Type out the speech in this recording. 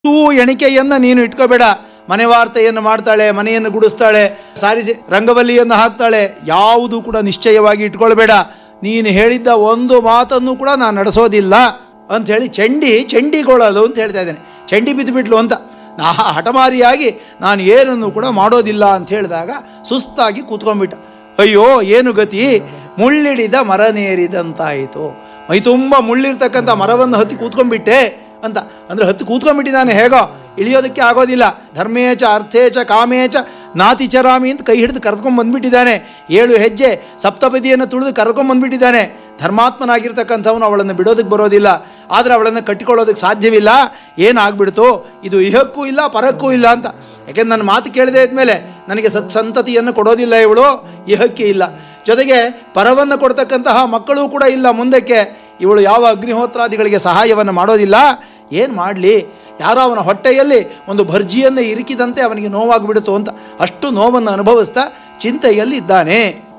ತೂ ಎಣಿಕೆಯನ್ನು ನೀನು ಇಟ್ಕೋಬೇಡ ಮನೆ ವಾರ್ತೆಯನ್ನು ಮಾಡ್ತಾಳೆ ಮನೆಯನ್ನು ಗುಡಿಸ್ತಾಳೆ ಸಾರಿಸಿ ರಂಗವಲ್ಲಿಯನ್ನು ಹಾಕ್ತಾಳೆ ಯಾವುದು ಕೂಡ ನಿಶ್ಚಯವಾಗಿ ಇಟ್ಕೊಳ್ಬೇಡ ನೀನು ಹೇಳಿದ್ದ ಒಂದು ಮಾತನ್ನು ಕೂಡ ನಾನು ನಡೆಸೋದಿಲ್ಲ ಅಂತ ಹೇಳಿ ಚಂಡಿ ಚಂಡಿಗೊಳ್ಳಲು ಅಂತ ಹೇಳ್ತಾ ಇದ್ದೇನೆ ಚಂಡಿ ಬಿದ್ದುಬಿಟ್ಲು ಅಂತ ನಾ ಹಠಮಾರಿಯಾಗಿ ನಾನು ಏನನ್ನು ಕೂಡ ಮಾಡೋದಿಲ್ಲ ಅಂತ ಹೇಳಿದಾಗ ಸುಸ್ತಾಗಿ ಕೂತ್ಕೊಂಡ್ಬಿಟ್ಟ ಅಯ್ಯೋ ಏನು ಗತಿ ಮುಳ್ಳಿಡಿದ ಮರನೇರಿದಂತಾಯಿತು ಮೈ ತುಂಬ ಮುಳ್ಳಿರ್ತಕ್ಕಂಥ ಮರವನ್ನು ಹತ್ತಿ ಕೂತ್ಕೊಂಡ್ಬಿಟ್ಟೆ ಅಂತ ಅಂದರೆ ಹತ್ತಿ ಕೂತ್ಕೊಂಡ್ಬಿಟ್ಟಿದ್ದಾನೆ ಹೇಗೋ ಇಳಿಯೋದಕ್ಕೆ ಆಗೋದಿಲ್ಲ ಧರ್ಮೇಚ ಅರ್ಥೇಚ ಕಾಮೇಚ ನಾತಿಚರಾಮಿ ಅಂತ ಕೈ ಹಿಡಿದು ಕರೆದುಕೊಂಡು ಬಂದ್ಬಿಟ್ಟಿದ್ದಾನೆ ಏಳು ಹೆಜ್ಜೆ ಸಪ್ತಪದಿಯನ್ನು ತುಳಿದು ಕರೆದುಕೊಂಡು ಬಂದ್ಬಿಟ್ಟಿದ್ದಾನೆ ಧರ್ಮಾತ್ಮನಾಗಿರ್ತಕ್ಕಂಥವನು ಅವಳನ್ನು ಬಿಡೋದಕ್ಕೆ ಬರೋದಿಲ್ಲ ಆದರೆ ಅವಳನ್ನು ಕಟ್ಟಿಕೊಳ್ಳೋದಕ್ಕೆ ಸಾಧ್ಯವಿಲ್ಲ ಏನಾಗ್ಬಿಡ್ತು ಇದು ಇಹಕ್ಕೂ ಇಲ್ಲ ಪರಕ್ಕೂ ಇಲ್ಲ ಅಂತ ಯಾಕೆಂದ್ರೆ ನನ್ನ ಮಾತು ಕೇಳದೆ ಇದ್ಮೇಲೆ ನನಗೆ ಸತ್ ಸಂತತಿಯನ್ನು ಕೊಡೋದಿಲ್ಲ ಇವಳು ಇಹಕ್ಕೆ ಇಲ್ಲ ಜೊತೆಗೆ ಪರವನ್ನು ಕೊಡ್ತಕ್ಕಂತಹ ಮಕ್ಕಳು ಕೂಡ ಇಲ್ಲ ಮುಂದಕ್ಕೆ ಇವಳು ಯಾವ ಅಗ್ನಿಹೋತ್ರಾದಿಗಳಿಗೆ ಸಹಾಯವನ್ನು ಮಾಡೋದಿಲ್ಲ ಏನು ಮಾಡಲಿ ಯಾರೋ ಅವನ ಹೊಟ್ಟೆಯಲ್ಲಿ ಒಂದು ಭರ್ಜಿಯನ್ನು ಇರಿಕಿದಂತೆ ಅವನಿಗೆ ನೋವಾಗಿಬಿಡುತ್ತೋ ಅಂತ ಅಷ್ಟು ನೋವನ್ನು ಅನುಭವಿಸ್ತಾ ಚಿಂತೆಯಲ್ಲಿ ಇದ್ದಾನೆ